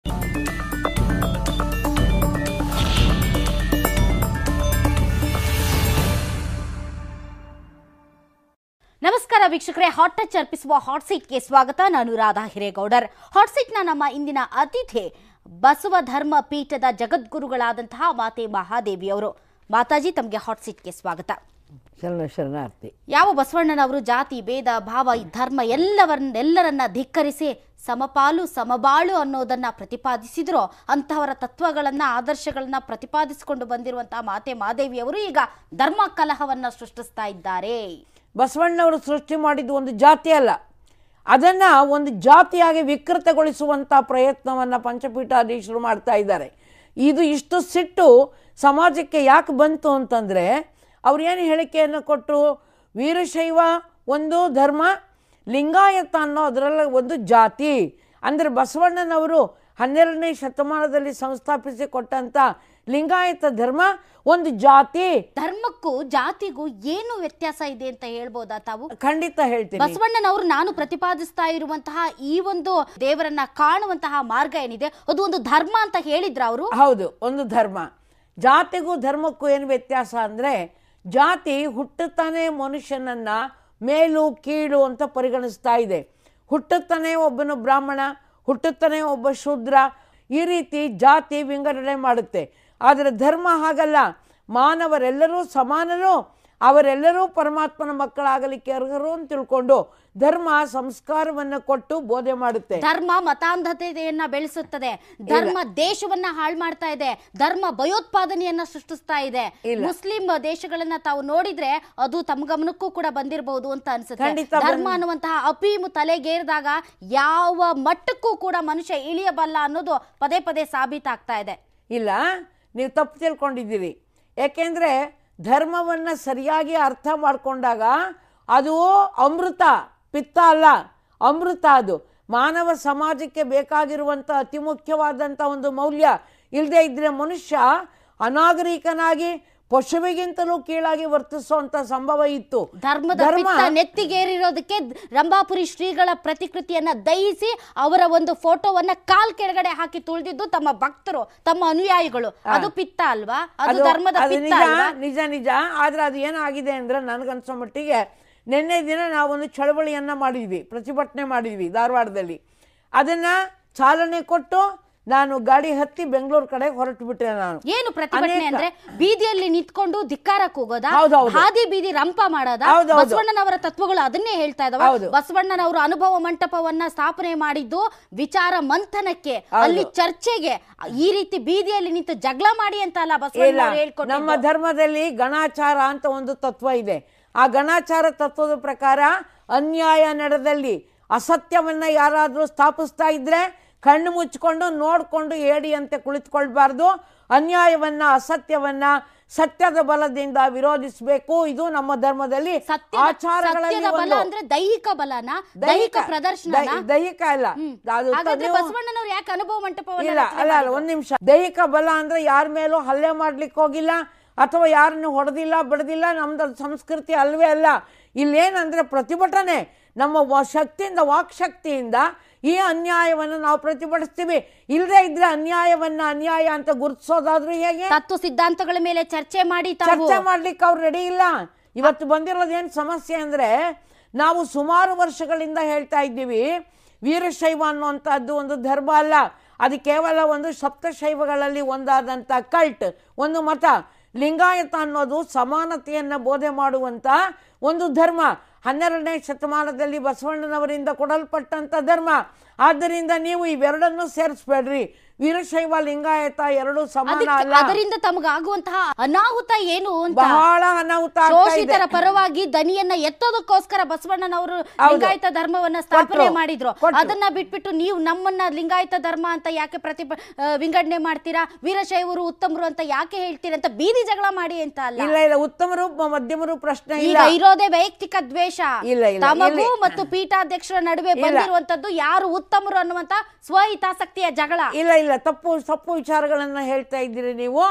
ನಮಸ್ಕಾರ ವೀಕ್ಷಕರೇ hot touch ಅರ್ಪಿಸುವ ಹಾಟ್ ಸೀಟ್ಗೆ ಸ್ವಾಗತ ನಾನು ರಾಧಾ ಹಿರೇಗೌಡರ್ ಹಾಟ್ ಸೀಟ್ನ ನಮ್ಮ ಇಂದಿನ ಅತಿಥಿ ಬಸವ ಧರ್ಮ ಪೀಠದ ಜಗದ್ಗುರುಗಳಾದಂತಹ ಮಾತೆ ಮಹಾದೇವಿಯವರು ಮಾತಾಜಿ ತಮಗೆ ಹಾಟ್ ಸೀಟ್ಗೆ ಸ್ವಾಗತ ಶರಣ ಶರಣಾರ್ಥಿ ಯಾವ ಬಸವಣ್ಣನವರು ಜಾತಿ ಭೇದ ಭಾವ ಈ ಧರ್ಮ ಎಲ್ಲವನ್ನೆಲ್ಲರನ್ನ ಧಿಕ್ಕರಿಸಿ ಸಮಪಾಲು ಸಮಬಾಳು ಅನ್ನೋದನ್ನ ಪ್ರತಿಪಾದಿಸಿದ್ರೋ ಅಂತಹವರ ತತ್ವಗಳನ್ನ ಆದರ್ಶಗಳನ್ನ ಪ್ರತಿಪಾದಿಸಿಕೊಂಡು ಬಂದಿರುವಂತಹ ಮಾತೆ ಮಾದೇವಿಯವರು ಈಗ ಧರ್ಮ ಕಲಹವನ್ನ ಸೃಷ್ಟಿಸ್ತಾ ಇದ್ದಾರೆ ಬಸವಣ್ಣವರು ಸೃಷ್ಟಿ ಮಾಡಿದ್ದು ಒಂದು ಜಾತಿ ಅಲ್ಲ ಅದನ್ನು ಒಂದು ಜಾತಿಯಾಗಿ ವಿಕೃತಗೊಳಿಸುವಂಥ ಪ್ರಯತ್ನವನ್ನು ಪಂಚಪೀಠಾಧೀಶರು ಮಾಡ್ತಾ ಇದ್ದಾರೆ ಇದು ಇಷ್ಟು ಸಿಟ್ಟು ಸಮಾಜಕ್ಕೆ ಯಾಕೆ ಬಂತು ಅಂತಂದರೆ ಅವ್ರು ಏನು ಹೇಳಿಕೆಯನ್ನು ಕೊಟ್ಟರು ವೀರಶೈವ ಒಂದು ಧರ್ಮ ಲಿಂಗಾಯತ ಅನ್ನೋ ಅದರಲ್ಲಿ ಒಂದು ಜಾತಿ ಅಂದರೆ ಬಸವಣ್ಣನವರು ಹನ್ನೆರಡನೇ ಶತಮಾನದಲ್ಲಿ ಸಂಸ್ಥಾಪಿಸಿ ಕೊಟ್ಟಂಥ ಲಿಂಗಾಯತ ಧರ್ಮ ಒಂದು ಜಾತಿ ಧರ್ಮಕ್ಕೂ ಜಾತಿಗೂ ಏನು ವ್ಯತ್ಯಾಸ ಇದೆ ಅಂತ ಹೇಳ್ಬೋದಾ ತಾವು ಖಂಡಿತ ಹೇಳ್ತೀನಿ ಬಸವಣ್ಣನವರು ನಾನು ಪ್ರತಿಪಾದಿಸ್ತಾ ಇರುವಂತಹ ಈ ಒಂದು ದೇವರನ್ನ ಕಾಣುವಂತಹ ಮಾರ್ಗ ಏನಿದೆ ಅದು ಒಂದು ಧರ್ಮ ಅಂತ ಹೇಳಿದ್ರ ಅವರು ಹೌದು ಒಂದು ಧರ್ಮ ಜಾತಿಗೂ ಧರ್ಮಕ್ಕೂ ಏನು ವ್ಯತ್ಯಾಸ ಅಂದರೆ ಜಾತಿ ಹುಟ್ಟುತ್ತಾನೆ ಮನುಷ್ಯನನ್ನ ಮೇಲು ಕೀಳು ಅಂತ ಪರಿಗಣಿಸ್ತಾ ಇದೆ ಹುಟ್ಟುತ್ತಾನೆ ಒಬ್ಬನು ಬ್ರಾಹ್ಮಣ ಹುಟ್ಟುತ್ತಾನೆ ಒಬ್ಬ ಶೂದ್ರ ಈ ರೀತಿ ಜಾತಿ ವಿಂಗಡಣೆ ಮಾಡುತ್ತೆ ಆದರೆ ಧರ್ಮ ಹಾಗಲ್ಲ ಮಾನವರೆಲ್ಲರೂ ಸಮಾನರು ಅವರೆಲ್ಲರೂ ಪರಮಾತ್ಮನ ಮಕ್ಕಳಾಗಲಿಕ್ಕೆ ಅರ್ಹರು ಅಂತ ತಿಳ್ಕೊಂಡು ಧರ್ಮ ಸಂಸ್ಕಾರವನ್ನು ಕೊಟ್ಟು ಬೋಧೆ ಮಾಡುತ್ತೆ ಧರ್ಮ ಮತಾಂಧತೆಯನ್ನ ಬೆಳೆಸುತ್ತದೆ ಧರ್ಮ ದೇಶವನ್ನ ಹಾಳು ಮಾಡ್ತಾ ಇದೆ ಧರ್ಮ ಭಯೋತ್ಪಾದನೆಯನ್ನ ಸೃಷ್ಟಿಸ್ತಾ ಇದೆ ಮುಸ್ಲಿಂ ದೇಶಗಳನ್ನ ತಾವು ನೋಡಿದ್ರೆ ಅದು ತಮ್ಮ ಗಮನಕ್ಕೂ ಕೂಡ ಬಂದಿರಬಹುದು ಅಂತ ಅನ್ಸುತ್ತೆ ಖಂಡಿತ ಧರ್ಮ ಅನ್ನುವಂತಹ ಅಪೀಮು ತಲೆಗೇರಿದಾಗ ಯಾವ ಮಟ್ಟಕ್ಕೂ ಕೂಡ ಮನುಷ್ಯ ಇಳಿಯಬಲ್ಲ ಅನ್ನೋದು ಪದೇ ಪದೇ ಸಾಬೀತಾಗ್ತಾ ಇದೆ ಇಲ್ಲ ನೀವು ತಪ್ಪು ತಿಳ್ಕೊಂಡಿದ್ದೀರಿ ಯಾಕೆಂದರೆ ಧರ್ಮವನ್ನು ಸರಿಯಾಗಿ ಅರ್ಥ ಮಾಡಿಕೊಂಡಾಗ ಅದು ಅಮೃತ ಪಿತ್ತ ಅಲ್ಲ ಅಮೃತ ಅದು ಮಾನವ ಸಮಾಜಕ್ಕೆ ಬೇಕಾಗಿರುವಂಥ ಅತಿ ಮುಖ್ಯವಾದಂಥ ಒಂದು ಮೌಲ್ಯ ಇಲ್ಲದೆ ಇದ್ದರೆ ಮನುಷ್ಯ ಅನಾಗರಿಕನಾಗಿ ಪಶುವಿಗಿಂತಲೂ ಕೀಳಾಗಿ ವರ್ತಿಸುವಂಥ ಸಂಭವ ಇತ್ತು ಧರ್ಮದ ಪಿತ್ತ ನೆತ್ತಿಗೇರಿರೋದಕ್ಕೆ ರಂಭಾಪುರಿ ಶ್ರೀಗಳ ಪ್ರತಿಕೃತಿಯನ್ನ ದಯಿಸಿ ಅವರ ಒಂದು ಫೋಟೋವನ್ನ ಕಾಲ್ ಕೆಳಗಡೆ ಹಾಕಿ ತುಳಿದಿದ್ದು ತಮ್ಮ ಭಕ್ತರು ತಮ್ಮ ಅನುಯಾಯಿಗಳು ಅದು ಪಿತ್ತ ಅಲ್ವಾ ಅದು ಧರ್ಮದ ಅದು ಪಿತ್ತ ನಿಜ ಅಲ್ವಾ ನಿಜ ನಿಜ ಆದ್ರೆ ಅದು ಏನಾಗಿದೆ ಅಂದ್ರೆ ನನಗನ್ಸೋ ಮಟ್ಟಿಗೆ ನಿನ್ನೆ ದಿನ ನಾವೊಂದು ಚಳವಳಿಯನ್ನ ಮಾಡಿದ್ವಿ ಪ್ರತಿಭಟನೆ ಮಾಡಿದ್ವಿ ಧಾರವಾಡದಲ್ಲಿ ಅದನ್ನ ಚಾಲನೆ ಕೊಟ್ಟು ನಾನು ಗಾಡಿ ಹತ್ತಿ ಬೆಂಗಳೂರು ಕಡೆ ಹೊರಟು ಬಿಟ್ಟೆ ನಾನು ಏನು ಪ್ರತಿಭಟನೆ ಅನೇಕ- ಅಂದ್ರೆ ಬೀದಿಯಲ್ಲಿ ನಿಂತ್ಕೊಂಡು ಧಿಕ್ಕಾರ ಕೂಗೋದ ಹೌದೌದು. ಹಾದಿ ಬೀದಿ ರಂಪ ಮಾಡೋದ ಹೌದೌದು. ಬಸವಣ್ಣನವರ ತತ್ವಗಳು ಅದನ್ನೇ ಹೇಳ್ತಾ ಇದಾವ ಹೌದು. ಬಸವಣ್ಣನವರು ಅನುಭವ ಮಂಟಪವನ್ನ ಸ್ಥಾಪನೆ ಮಾಡಿದ್ದು ವಿಚಾರ ಮಂಥನಕ್ಕೆ ಅಲ್ಲಿ ಚರ್ಚೆಗೆ ಈ ರೀತಿ ಬೀದಿಯಲ್ಲಿ ನಿಂತು ಜಗಳ ಮಾಡಿ ಅಂತ ಅಲ್ಲ ಇಲ್ಲ ಬಸವಣ್ಣನವರು ಹೇಳ್ಕೊಟ್ಟಿದ್ದು ನಮ್ಮ ಧರ್ಮದಲ್ಲಿ ಗಣಾಚಾರ ಅಂತ ಒಂದು ತತ್ವ ಇದೆ ಆ ಗಣಾಚಾರ ತತ್ವದ ಪ್ರಕಾರ ಅನ್ಯಾಯ ನಡೆದಲ್ಲಿ ಅಸತ್ಯವನ್ನ ಯಾರಾದರೂ ಸ್ಥಾಪಿಸ್ತಾ ಇದ್ರೆ ಕಣ್ಣು ಮುಚ್ಕೊಂಡು ನೋಡ್ಕೊಂಡು ಹೇಳಿ ಅಂತ ಕುಳಿತುಕೊಳ್ಬಾರ್ದು ಅನ್ಯಾಯವನ್ನ ಅಸತ್ಯವನ್ನ ಸತ್ಯದ ಬಲದಿಂದ ವಿರೋಧಿಸಬೇಕು ಇದು ನಮ್ಮ ಧರ್ಮದಲ್ಲಿ ಸತ್ಯದ ಆಚಾರಗಳಲ್ಲಿ ಸತ್ಯದ ಬಲ ಒಂದು ಅಂದ್ರೆ ದೈಹಿಕ ಬಲನ ದೈಹಿಕ ಪ್ರದರ್ಶನ ದೈ- ದೈಹಿಕ ಅಲ್ಲ ಅದು ಹಾಗಾದ್ರೆ ನೀವು- ಬಸವಣ್ಣನವರು ಯಾಕೆ ಅನುಭವ ಮಂಟಪವನ್ನ ಇಲ್ಲ ರಚನೆ ಅಲ್ಲ ಅಲ್ಲ ಮಾಡಿದ್ರು? ಒಂದ್ ನಿಮಿಷ ದೈಹಿಕ ಬಲ ಅಂದ್ರೆ ಯಾರ ಮೇಲೂ ಹಲ್ಲೆ ಮಾಡ್ಲಿಕ್ಕೆ ಹೋಗಿಲ್ಲ ಅಥವಾ ಯಾರನ್ನು ಹೊಡೆದಿಲ್ಲ ಬಡ್ದಿಲ್ಲ ನಮ್ದು ಅದು ಸಂಸ್ಕೃತಿ ಅಲ್ವೇ ಅಲ್ಲ ಇಲ್ಲೇನಂದ್ರೆ ಪ್ರತಿಭಟನೆ ನಮ್ಮ ವ- ಶಕ್ತಿಯಿಂದ ವಾಕ್ಶಕ್ತಿಯಿಂದ ಈ ಅನ್ಯಾಯವನ್ನು ನಾವು ಪ್ರತಿಭಟಿಸ್ತೀವಿ ಇಲ್ಲದೆ ಇದ್ರೆ ಅನ್ಯಾಯವನ್ನ ಅನ್ಯಾಯ ಅಂತ ಗುರುತಿಸೋದಾದ್ರೂ ಹೇಗೆ ತತ್ವ ಸಿದ್ಧಾಂತಗಳ ಮೇಲೆ ಚರ್ಚೆ ಮಾಡಿ ತಾವು ಚರ್ಚೆ ಮಾಡ್ಲಿಕ್ಕೆ ಅವ್ರು ರೆಡಿ ಇಲ್ಲ ಇವತ್ತು ಬಂದಿರೋದೇನು ಸಮಸ್ಯೆ ಅಂದ್ರೆ ನಾವು ಸುಮಾರು ವರ್ಷಗಳಿಂದ ಹೇಳ್ತಾ ಇದ್ದೀವಿ ವೀರಶೈವ ಅನ್ನುವಂಥದ್ದು ಒಂದು ಧರ್ಮ ಅಲ್ಲ ಅದು ಕೇವಲ ಒಂದು ಸಪ್ತಶೈವಗಳಲ್ಲಿ ಒಂದಾದಂಥ ಕಲ್ಟ್ ಒಂದು ಮತ ಲಿಂಗಾಯತ ಅನ್ನೋದು ಸಮಾನತೆಯನ್ನು ಬೋಧೆ ಮಾಡುವಂಥ ಒಂದು ಧರ್ಮ ಹನ್ನೆರಡನೇ ಶತಮಾನದಲ್ಲಿ ಬಸವಣ್ಣನವರಿಂದ ಕೊಡಲ್ಪಟ್ಟಂಥ ಧರ್ಮ ಆದ್ದರಿಂದ ನೀವು ಇವೆರಡನ್ನೂ ಸೇರಿಸ್ಬೇಡ್ರಿ ವೀರಶೈವ ಲಿಂಗಾಯತ ಎರಡು ಸಮಾನ ಅದಕ್ಕೆ- ಅಲ್ಲ ಅದರಿಂದ ತಮಗಾಗುವಂತಹ ಅನಾಹುತ ಏನು ಅಂತ ಬಹಳ ಅನಾಹುತ ಆಗ್ತಾ ಇದೆ ಶೋಷಿತರ ಪರವಾಗಿ ದನಿಯನ್ನ ಎತ್ತೋದಕ್ಕೋಸ್ಕರ ಬಸವಣ್ಣನವರು ಲಿಂಗಾಯತ ಧರ್ಮವನ್ನ ಸ್ಥಾಪನೆ ಕೊಟ್ರು. ಮಾಡಿದ್ರು ಕೊಟ್ರು. ಅದನ್ನ ಬಿಟ್ಬಿಟ್ಟು ನೀವು ನಮ್ಮನ್ನ ಲಿಂಗಾಯತ ಧರ್ಮ ಅಂತ ಯಾಕೆ ಪ್ರತಿ ವಿಂಗಡಣೆ ಮಾಡ್ತೀರಾ ವೀರಶೈವರು ಉತ್ತಮರು ಅಂತ ಯಾಕೆ ಹೇಳ್ತೀರಾ ಅಂತ ಬೀದಿ ಜಗಳ ಮಾಡಿ ಅಂತ ಅಲ್ಲ ಇಲ್ಲ ಇಲ್ಲ ಉತ್ತಮರು ಮ- ಮಧ್ಯಮರು ಪ್ರಶ್ನೆ ಈಗ ಇಲ್ಲ ಇರೋದೇ ವೈಯಕ್ತಿಕ ದ್ವೇಷ ಇಲ್ಲ, ಇಲ್ಲ, ತಮಗೂ ಇಲ್ಲ. ಮತ್ತು ಪೀಠಾಧ್ಯಕ್ಷರ ನಡುವೆ ಬಂದಿರುವಂತದ್ದು ಯಾರು ಉತ್ತಮರು ಅನ್ನುವಂತ ಸ್ವಹಿತಾಸಕ್ತಿಯ ಜಗಳ ಇಲ್ಲ ಇಲ್ಲ ತಪ್ಪು ತಪ್ಪು ವಿಚಾರಗಳನ್ನ ಹೇಳ್ತಾ ಇದ್ದೀರಿ ನೀವು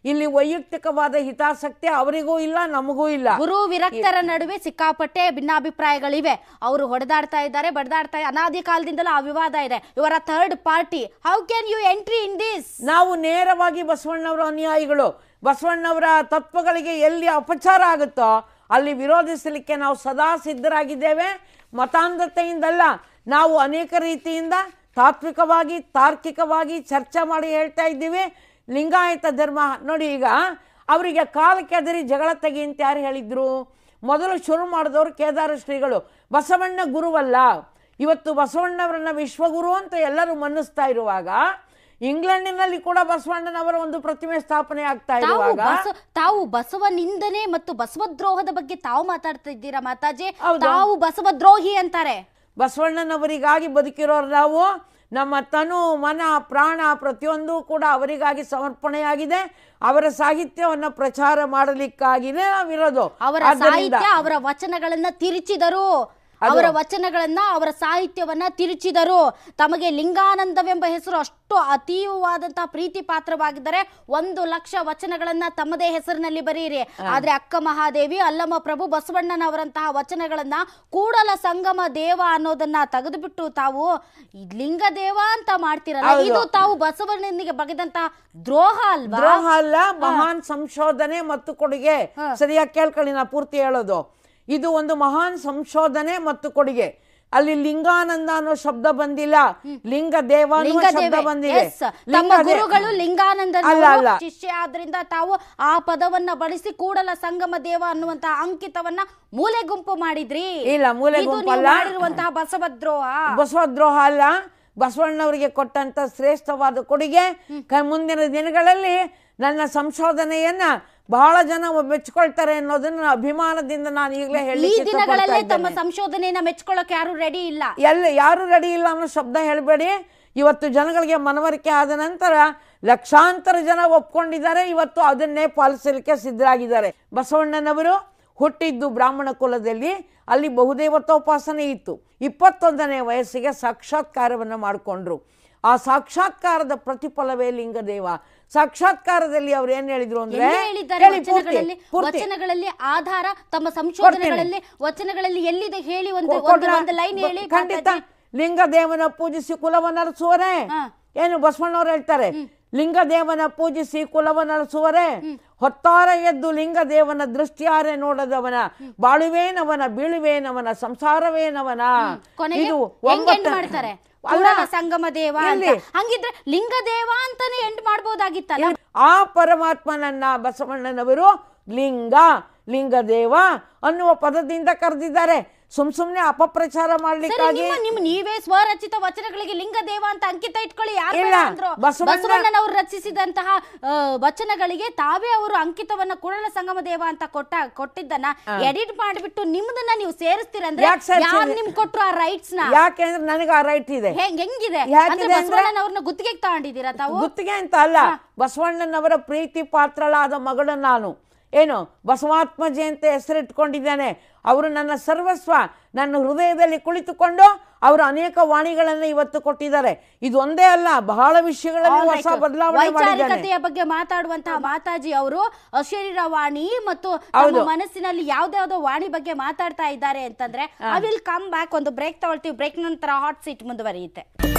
ಇಲ್ಲಿ ವೈಯಕ್ತಿಕವಾದ ಹಿತಾಸಕ್ತಿ ಅವರಿಗೂ ಇಲ್ಲ ನಮಗೂ ಇಲ್ಲ ಗುರು ವಿರಕ್ತರ ನಡುವೆ ಸಿಕ್ಕಾಪಟ್ಟೆ ಭಿನ್ನಾಭಿಪ್ರಾಯಗಳಿವೆ ಅವರು ಹೊಡೆದಾಡ್ತಾ ಇದ್ದಾರೆ ಬಡದಾಡ್ತಾ ಅನಾದಿ ಕಾಲದಿಂದಲೂ ಆ ವಿವಾದ ಇದೆ ಇವರ third party how can you entry in this ನಾವು ನೇರವಾಗಿ ಬಸವಣ್ಣವರ ಅನುಯಾಯಿಗಳು ಬಸವಣ್ಣವರ ತತ್ವಗಳಿಗೆ ಎಲ್ಲಿ ಅಪಚಾರ ಆಗುತ್ತೋ ಅಲ್ಲಿ ವಿರೋಧಿಸಲಿಕ್ಕೆ ನಾವು ಸದಾ ಸಿದ್ಧರಾಗಿದ್ದೇವೆ ಮತಾಂಧತೆಯಿಂದಲ್ಲ ನಾವು ಅನೇಕ ರೀತಿಯಿಂದ ತಾತ್ವಿಕವಾಗಿ ತಾರ್ಕಿಕವಾಗಿ ಚರ್ಚೆ ಮಾಡಿ ಹೇಳ್ತಾ ಇದ್ದೀವಿ ಲಿಂಗಾಯತ ಧರ್ಮ ನೋಡಿ ಈಗ ಅವರಿಗೆ ಕಾಲ ಕೆದರಿ ಜಗಳ ತೆಗಿ ಅಂತ ಯಾರು ಹೇಳಿದ್ರು ಮೊದಲು ಶುರು ಮಾಡಿದವರು ಕೇದಾರ ಶ್ರೀಗಳು ಬಸವಣ್ಣ ಗುರುವಲ್ಲ ಇವತ್ತು ಬಸವಣ್ಣವರನ್ನ ವಿಶ್ವಗುರು ಅಂತ ಎಲ್ಲರೂ ಮನ್ನಿಸ್ತಾ ಇರುವಾಗ ಇಂಗ್ಲೆಂಡಿನಲ್ಲಿ ಕೂಡ ಬಸವಣ್ಣನವರ ಒಂದು ಪ್ರತಿಮೆ ಸ್ಥಾಪನೆ ಆಗ್ತಾ ತಾವು ಇರುವಾಗ ಬಸ ತಾವು ಬಸವ ನಿಂದನೆ ಮತ್ತು ಬಸವದ್ರೋಹದ ಬಗ್ಗೆ ತಾವು ಮಾತಾಡ್ತಾ ಇದ್ದೀರಾ ಮಾತಾಜಿ ಹೌದು. ತಾವು ಬಸವದ್ರೋಹಿ ಅಂತಾರೆ ಬಸವಣ್ಣನವರಿಗಾಗಿ ಬದುಕಿರೋರು ನಾವು ನಮ್ಮ ತನು ಮನ ಪ್ರಾಣ ಪ್ರತಿಯೊಂದು ಕೂಡ ಅವರಿಗಾಗಿ ಸಮರ್ಪಣೆಯಾಗಿದೆ ಅವರ ಸಾಹಿತ್ಯವನ್ನು ಪ್ರಚಾರ ಮಾಡಲಿಕ್ಕಾಗಿನೇ ನಾವಿರೋದು ಅವರ ಆದ್ದರಿಂದ ಸಾಹಿತ್ಯ ಅವರ ವಚನಗಳನ್ನ ತಿರುಚಿದರು ಅವರ ವಚನಗಳನ್ನ ಅವರ ಸಾಹಿತ್ಯವನ್ನ ತಿರುಚಿದರು ತಮಗೆ ಲಿಂಗಾನಂದವೆಂಬ ಹೆಸರು ಅಷ್ಟು ಅತೀವವಾದಂತಹ ಪ್ರೀತಿ ಪಾತ್ರವಾಗಿದ್ದರೆ ಒಂದು ಲಕ್ಷ ವಚನಗಳನ್ನ ತಮ್ಮದೇ ಹೆಸರಿನಲ್ಲಿ ಬರೆಯಿರಿ ಆದ್ರೆ ಅಕ್ಕ ಮಹಾದೇವಿ ಅಲ್ಲಮ್ಮ ಪ್ರಭು ಬಸವಣ್ಣನವರಂತಹ ವಚನಗಳನ್ನ ಕೂಡಲ ಸಂಗಮ ದೇವ ಅನ್ನೋದನ್ನ ತೆಗೆದುಬಿಟ್ಟು ತಾವು ಈ ಲಿಂಗ ದೇವ ಅಂತ ಮಾಡ್ತಿರಲ್ಲ ಹೌದು. ಇದು ತಾವು ಬಸವಣ್ಣನಿಗೆ ಬಗೆದಂತಹ ದ್ರೋಹ ಅಲ್ವಾ ದ್ರೋಹ ಅಲ್ಲ ಮಹಾನ್ ಸಂಶೋಧನೆ ಮತ್ತು ಕೊಡುಗೆ ಸರಿಯಾಗಿ ಕೇಳ್ಕೊಳ್ಳಿ ನಾ ಪೂರ್ತಿ ಹೇಳೋದು ಇದು ಒಂದು ಮಹಾನ್ ಸಂಶೋಧನೆ ಮತ್ತು ಕೊಡುಗೆ ಅಲ್ಲಿ ಲಿಂಗಾನಂದ ಅನ್ನೋ ಶಬ್ದ ಬಂದಿಲ್ಲ ಲಿಂಗ ದೇವ ಅನ್ನೋ ಶಬ್ದ ಲಿಂಗದೇವೆ ಬಂದಿದೆ Yes. ತಮ್ಮ ಲಿಂಗ ದೇ- ಗುರುಗಳು ಲಿಂಗಾನಂದ ಅಲ್ಲ ಅಲ್ಲ ಶಿಷ್ಯ ಆದ್ರಿಂದ ತಾವು ಆ ಪದವನ್ನ ಬಳಸಿ ಕೂಡಲ ಸಂಗಮ ದೇವ ಅನ್ನುವಂತಹ ಅಂಕಿತವನ್ನ ಮೂಲೆ ಗುಂಪು ಮಾಡಿದ್ರಿ ಇಲ್ಲ, ಮೂಲೆ ಇದು ಗುಂಪು ನೀವು ಅಲ್ಲ. ಮಾಡಿರುವಂತಹ ಬಸವದ್ರೋಹ ಬಸವದ್ರೋಹ ಅಲ್ಲ ಬಸವಣ್ಣವರಿಗೆ ಕೊಟ್ಟಂತ ಶ್ರೇಷ್ಠವಾದ ಕೊಡುಗೆ ಕ- ಮುಂದಿನ ದಿನಗಳಲ್ಲಿ ನನ್ನ ಸಂಶೋಧನೆಯನ್ನ ಬಹಳ ಜನ ಮೆಚ್ಕೊಳ್ತಾರೆ ಅನ್ನೋದನ್ನ ಅಭಿಮಾನದಿಂದ ನಾನು ಈಗಲೇ ಈ ಹೇಳಿ ದಿನಗಳಲ್ಲೇ ತಮ್ಮ ಸಂಶೋಧನೆಯನ್ನ ಮೆಚ್ಕೊಳ್ಳೋಕೆ ಯಾರು ರೆಡಿ ಇಲ್ಲ ಎಲ್ಲ ಯಾರು ರೆಡಿ ಇಲ್ಲ ಅನ್ನೋ ಶಬ್ದ ಹೇಳಬೇಡಿ ಇವತ್ತು ಜನಗಳಿಗೆ ಮನವರಿಕೆ ಆದ ನಂತರ ಲಕ್ಷಾಂತರ ಜನ ಒಪ್ಕೊಂಡಿದ್ದಾರೆ ಇವತ್ತು ಅದನ್ನೇ ಪಾಲಿಸಲಿಕ್ಕೆ ಸಿದ್ಧರಾಗಿದ್ದಾರೆ ಬಸವಣ್ಣನವರು ಹುಟ್ಟಿದ್ದು ಬ್ರಾಹ್ಮಣ ಕುಲದಲ್ಲಿ ಅಲ್ಲಿ ಬಹುದೇವತೋಪಾಸನೆ ಇತ್ತು ಇಪ್ಪತ್ತೊಂದನೇ ವಯಸ್ಸಿಗೆ ಸಾಕ್ಷಾತ್ಕಾರವನ್ನು ಮಾಡಿಕೊಂಡ್ರು ಆ ಸಾಕ್ಷಾತ್ಕಾರದ ಪ್ರತಿಫಲವೇ ಲಿಂಗದೇವ ಸಾಕ್ಷಾತ್ಕಾರದಲ್ಲಿ ಅವ್ರು ಏನ್ ಹೇಳಿದ್ರು ಅಂದ್ರೆ ಎಲ್ಲಿ ಹೇಳಿದ್ದಾರೆ ಹೇಳಿ ಪೂರ್ತಿ, ವಚನಗಳಲ್ಲಿ ಪೂರ್ತಿ. ವಚನಗಳಲ್ಲಿ ಆಧಾರ ತಮ್ಮ ಸಂಶೋಧನೆಗಳಲ್ಲಿ ವಚನಗಳಲ್ಲಿ ಎಲ್ಲಿದೆ ಹೇಳಿ ಒಂದು ಒಂದು ಕೊಡ್ಲಾ? ಒಂದು ಲೈನ್ ಹೇಳಿ ಖಂಡಿತ ಮಾತಾಜಿ. ಲಿಂಗದೇವನ ಪೂಜಿಸಿ ಕುಲವನ್ನರಸುವರೆ ಹಾ. ಏನು ಬಸವಣ್ಣವ್ರು ಹೇಳ್ತಾರೆ ಲಿಂಗದೇವನ ಪೂಜಿಸಿ ಕುಲವನ್ನರಸುವರೆ ಹೊತ್ತಾರ ಎದ್ದು ಲಿಂಗದೇವನ ದೃಷ್ಟಿಯಾರೆ ನೋಡದವನ ಬಾಳುವೇನವನ ಬೀಳುವೇನವನ ಸಂಸಾರವೇನವನ ಕೊನೆಗೆ ಇದು ಹೆಂಗ್ ಎಂಡ್ ಒಂಬತ್ತ- ಮಾಡ್ತಾರೆ ಅಲ್ಲ, ಕೂಡಲ ಸಂಗಮ ದೇವ ಅಂತ ಎಲ್ಲಿ? ಹಂಗಿದ್ರೆ ಲಿಂಗ ದೇವ ಅಂತಾನೆ ಎಂಡ್ ಮಾಡ್ಬೋದಾಗಿತ್ತಲ್ಲ ಆ ಪರಮಾತ್ಮನನ್ನ ಬಸವಣ್ಣನವರು ಲಿಂಗ ಲಿಂಗದೇವ ಅನ್ನುವ ಪದದಿಂದ ಕರೆದಿದ್ದಾರೆ ಸುಮ್ ಸುಮ್ನೆ ಅಪಪ್ರಚಾರ ಸರಿ ಮಾಡ್ಲಿಕ್ಕಾಗಿ ನಿಮ್ಮ ನಿಮ್ ನೀವೇ ಸ್ವರಚಿತ ವಚನಗಳಿಗೆ ಲಿಂಗ ದೇವ ಅಂತ ಅಂಕಿತ ಇಟ್ಕೊಳ್ಳಿ ಯಾರು ಇಲ್ಲ, ಬೇಡ ಅಂದ್ರು ಬಸವಣ್ಣ- ಬಸವಣ್ಣನವರು ರಚಿಸಿದಂತಹ ಆ, ವಚನಗಳಿಗೆ ತಾವೇ ಅವರು ಅಂಕಿತವನ್ನ ಕೂಡಲ ಸಂಗಮ ದೇವ ಅಂತ ಕೊಟ್ಟ ಕೊಟ್ಟಿದ್ದನ್ನ ಎಡಿಟ್ ಮಾಡಿಬಿಟ್ಟು ನಿಮ್ದನ್ನ ನೀವು ಸೇರಿಸ್ತೀರಂದ್ರೆ ಯಾಕ್ ಸೇರ್ಸಿದ್ರಿ? ಯಾರು ನಿಮ್ ಕೊಟ್ರು ಆ ರೈಟ್ಸ್ ನ ಯಾಕೆಂದ್ರೆ ನನಗೆ ಆ ರೈಟ್ ಇದೆ ಹೆಂಗ್ ಹೆಂಗಿದೆ ಯಾಕಿದೆ ಅಂದ್ರೆ ಅಂದ್ರೆ- ಬಸವಣ್ಣನವ್ರನ್ನ ಗುತ್ತಿಗೆಗೆ ತಗೊಂಡಿದ್ದೀರಾ ತಾವು ಗುತ್ತಿಗೆ ಅಂತ ಅಲ್ಲ ಬಸವಣ್ಣನವರ ಪ್ರೀತಿ ಪಾತ್ರಳಾದ ಮಗಳು ನಾನು ಏನು ಬಸವಾತ್ಮಜೆ ಅಂತ ಹೆಸರಿಟ್ಕೊಂಡಿದ್ದೇನೆ ಅವರು ನನ್ನ ಸರ್ವಸ್ವ ನನ್ನ ಹೃದಯದಲ್ಲಿ ಕುಳಿತುಕೊಂಡು ಅವರು ಅನೇಕ ವಾಣಿಗಳನ್ನು ಇವತ್ತು ಕೊಟ್ಟಿದ್ದಾರೆ ಇದು ಒಂದೇ ಅಲ್ಲ ಬಹಳ ವಿಷಯಗಳಲ್ಲಿ All ಹೊಸ right. ಬದಲಾವಣೆ ಮಾಡಿದ್ದಾನೆ ವೈಚಾರಿಕತೆಯ ಬಗ್ಗೆ ಮಾತಾಡುವಂತಹ ಮಾತಾಜಿ ಅವರು ಅಶರೀರ ವಾಣಿ ಮತ್ತು ತಮ್ಮ ಮನಸ್ಸಿನಲ್ಲಿ ಯಾವ್ದಾವ್ದೋ ವಾಣಿ ಬಗ್ಗೆ ಮಾತಾಡ್ತಾ ಇದ್ದಾರೆ ಅಂತಂದ್ರೆ ಐ ವಿಲ್ ಕಮ್ ಬ್ಯಾಕ್ ಒಂದು ಬ್ರೇಕ್ ತಗೊಳ್ತೀವಿ ಬ್ರೇಕ್ ನಂತರ ಹಾಟ್ ಸೀಟ್ ಮುಂದುವರಿಯುತ್ತೆ